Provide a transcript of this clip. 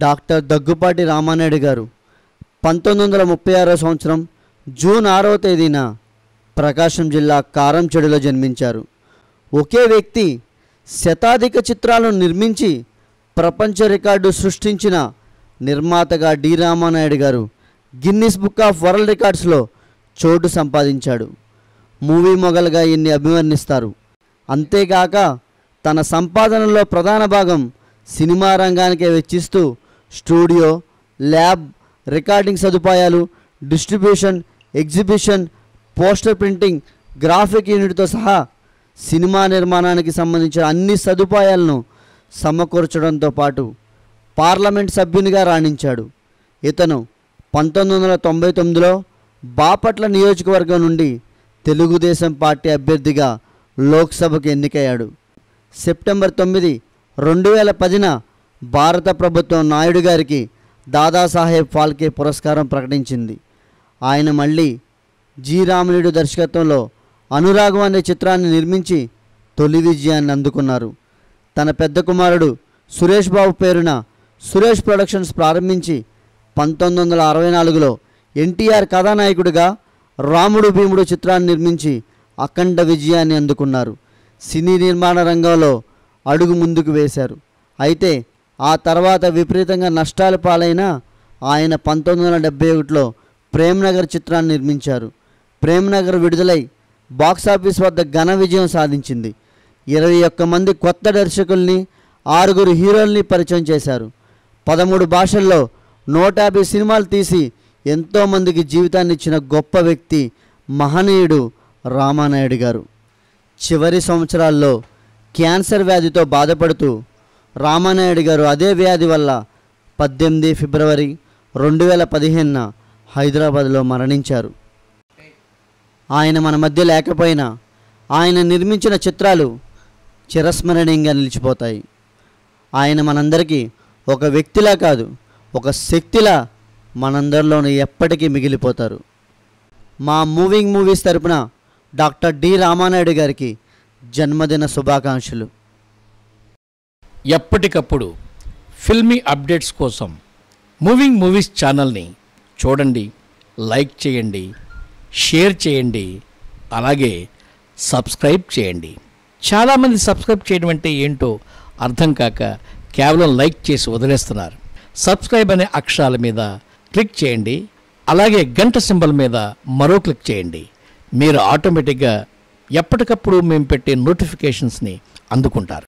doctor Daggubati Ramanaidu గారు పంతొమ్మిది వందల ముప్పై ఆరో సంవత్సరం జూన్ ఆరో తేదీన ప్రకాశం జిల్లా కారంచెడులో జన్మించారు ఒకే వ్యక్తి శతాధిక చిత్రాలను నిర్మించి ప్రపంచ రికార్డు సృష్టించిన నిర్మాతగా D Ramanaidu garu Guinness Book of World రికార్డ్స్లో చోటు సంపాదించాడు మూవీ మొగల్గా ఈయన్ని అభివర్ణిస్తారు అంతేగాక తన సంపాదనలో ప్రధాన భాగం సినిమా రంగానికే వెచ్చిస్తూ స్టూడియో ల్యాబ్ రికార్డింగ్ సదుపాయాలు distribution exhibition poster printing graphic యూనిట్తో సహా సినిమా నిర్మాణానికి సంబంధించిన అన్ని సదుపాయాలను సమకూర్చడంతో పాటు పార్లమెంట్ సభ్యునిగా రాణించాడు ఇతను పంతొమ్మిది వందల తొంభై తొమ్మిదిలో బాపట్ల నియోజకవర్గం నుండి తెలుగుదేశం పార్టీ అభ్యర్థిగా లోక్సభకు ఎన్నికయ్యాడు సెప్టెంబర్ తొమ్మిది రెండు వేల పదిన భారత ప్రభుత్వం నాయుడు గారికి దాదాసాహెబ్ ఫాల్కే పురస్కారం ప్రకటించింది ఆయన మళ్ళీ జి రామనుడు దర్శకత్వంలో అనురాగం అనే చిత్రాన్ని నిర్మించి తొలి విజయాన్ని అందుకున్నారు తన పెద్ద కుమారుడు సురేష్ బాబు పేరున సురేష్ ప్రొడక్షన్స్ ప్రారంభించి పంతొమ్మిది వందల అరవై నాలుగులో ఎన్టీఆర్ కథానాయకుడిగా రాముడు భీముడు చిత్రాన్ని నిర్మించి అఖండ విజయాన్ని అందుకున్నారు సినీ నిర్మాణ రంగంలో అడుగు ముందుకు వేశారు అయితే ఆ తర్వాత విపరీతంగా నష్టాల పాలైన ఆయన పంతొమ్మిది వందల డెబ్బై ఒకటిలో ప్రేమ్నగర్ చిత్రాన్ని నిర్మించారు ప్రేమ్నగర్ విడుదలై బాక్సాఫీస్ వద్ద ఘన విజయం సాధించింది ఇరవై ఒక్క మంది కొత్త దర్శకుల్ని ఆరుగురు హీరోల్ని పరిచయం చేశారు పదమూడు భాషల్లో నూట యాభై సినిమాలు తీసి ఎంతోమందికి జీవితాన్ని ఇచ్చిన గొప్ప వ్యక్తి మహనీయుడు రామానాయుడు గారు చివరి సంవత్సరాల్లో క్యాన్సర్ వ్యాధితో బాధపడుతూ రామానాయుడు గారు అదే వ్యాధి వల్ల పద్దెనిమిది ఫిబ్రవరి రెండు వేల పదిహేనున హైదరాబాద్లో మరణించారు ఆయన మన మధ్య లేకపోయినా ఆయన నిర్మించిన చిత్రాలు చిరస్మరణీయంగా నిలిచిపోతాయి ఆయన మనందరికీ ఒక వ్యక్తిలా కాదు ఒక శక్తిలా మనందరిలోనూ ఎప్పటికీ మిగిలిపోతారు మా మూవింగ్ మూవీస్ తరపున డాక్టర్ డి రామానాయుడు గారికి జన్మదిన శుభాకాంక్షలు ఎప్పటికప్పుడు ఫిల్మీ అప్డేట్స్ కోసం మూవింగ్ మూవీస్ ఛానల్ని చూడండి లైక్ చేయండి షేర్ చేయండి అలాగే సబ్స్క్రైబ్ చేయండి చాలామంది సబ్స్క్రైబ్ చేయడం అంటే ఏంటో అర్థం కాక కేవలం లైక్ చేసి వదిలేస్తున్నారు సబ్స్క్రైబ్ అనే అక్షరాల మీద క్లిక్ చేయండి అలాగే గంట సింబల్ మీద మరో క్లిక్ చేయండి మీరు ఆటోమేటిక్గా ఎప్పటికప్పుడు మేము పెట్టే నోటిఫికేషన్స్ని అందుకుంటారు